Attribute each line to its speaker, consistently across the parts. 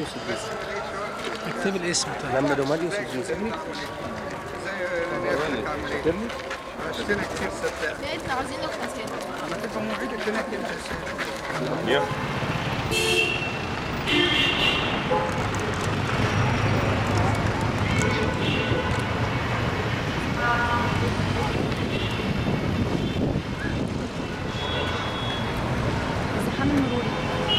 Speaker 1: الجسم
Speaker 2: اكتب الاسم طيب
Speaker 1: محمد وماليوس الجسم فاكرني؟
Speaker 3: عشتنا كتير صدق
Speaker 4: لا انت عاوزين الخسائر
Speaker 3: انا كنت مواعيد الدنيا كتير
Speaker 1: يا
Speaker 4: الزحام المروري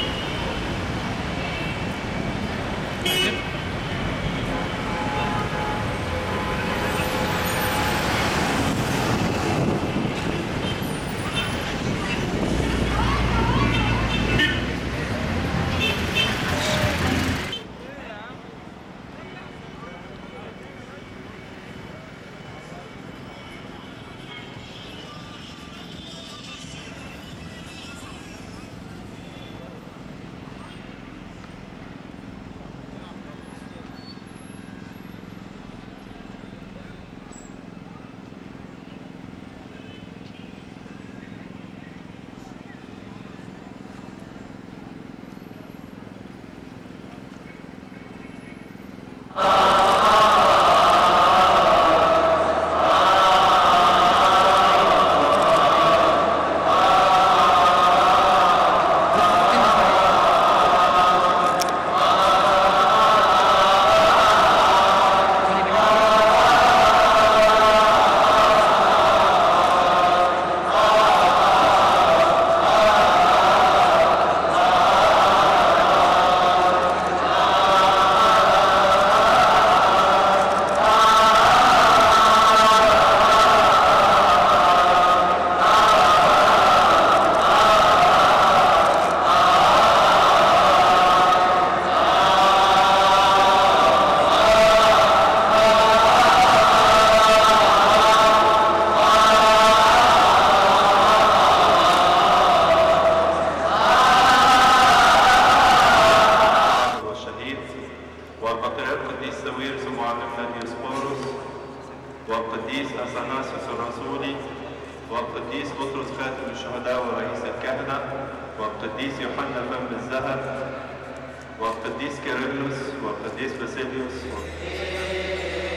Speaker 5: والشهيد والبطريرك القديس سويرس ومعلمنا ديوسقوروس والقديس اثناسيوس الرسولي والقديس بطرس خاتم الشهداء ورئيس الكهنه والقديس يوحنا فم الذهب والقديس كيرلس والقديس باسيليوس